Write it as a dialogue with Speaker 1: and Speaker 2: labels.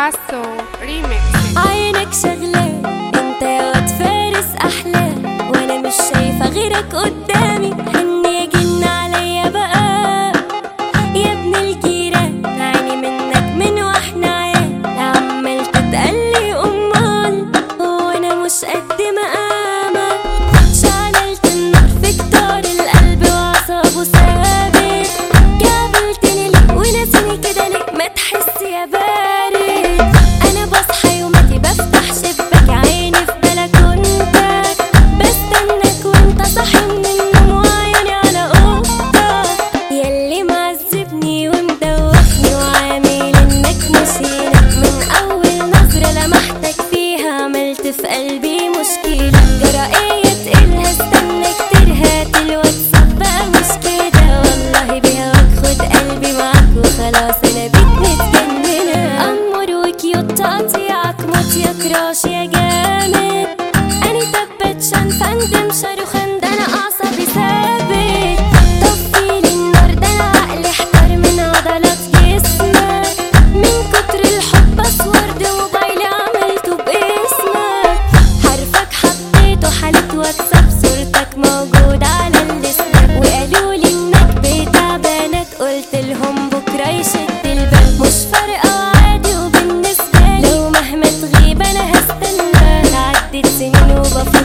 Speaker 1: راسو ريميكس
Speaker 2: عينك شغلة انت يا واد فارس احلى وانا مش شايفة غيرك قدامي حن يا جن عليا بقى يا ابن الجيران عيني منك من واحنا عيال عمال تتقلي امال وانا مش قد مقامك شعللت النار في كتار القلب وعصابه ثابت قابلتني ليه وناسيني كده ليه ما تحس يا بارد انا بصحى يوماتي بفتح شباك عيني في بلكونتك بستناك وانت صاحي من النوم وعيوني على اوضتك ياللي معذبني ومدوخني وعامل انك نسينا من اول نظرة لمحتك فيها عملت في قلبي مشكلة جرأية تقلها استنى كتير هات الواتساب بقى مش كده والله بهواك خد قلبي معاك وخلاص انا بيك متجننة امور وكيوت تقطيعك موت يا كراش يا جامد انا دبت شان فندم شاروخان ده انا اعصابي ثابت طفيلي النار ده انا عقلي احتار من عضلات جسمك من كتر الحب اسورد موبايلي عملته باسمك حرفك حطيته حالة واتساب صورتك موجودة على السناب وقالوا لي انك بتاع بنات قلت لهم بكرة يشد الباب مش فارقة عادي وبالنسبة لي لو مهما تغيب انا هستنى عدت سنين وبفكر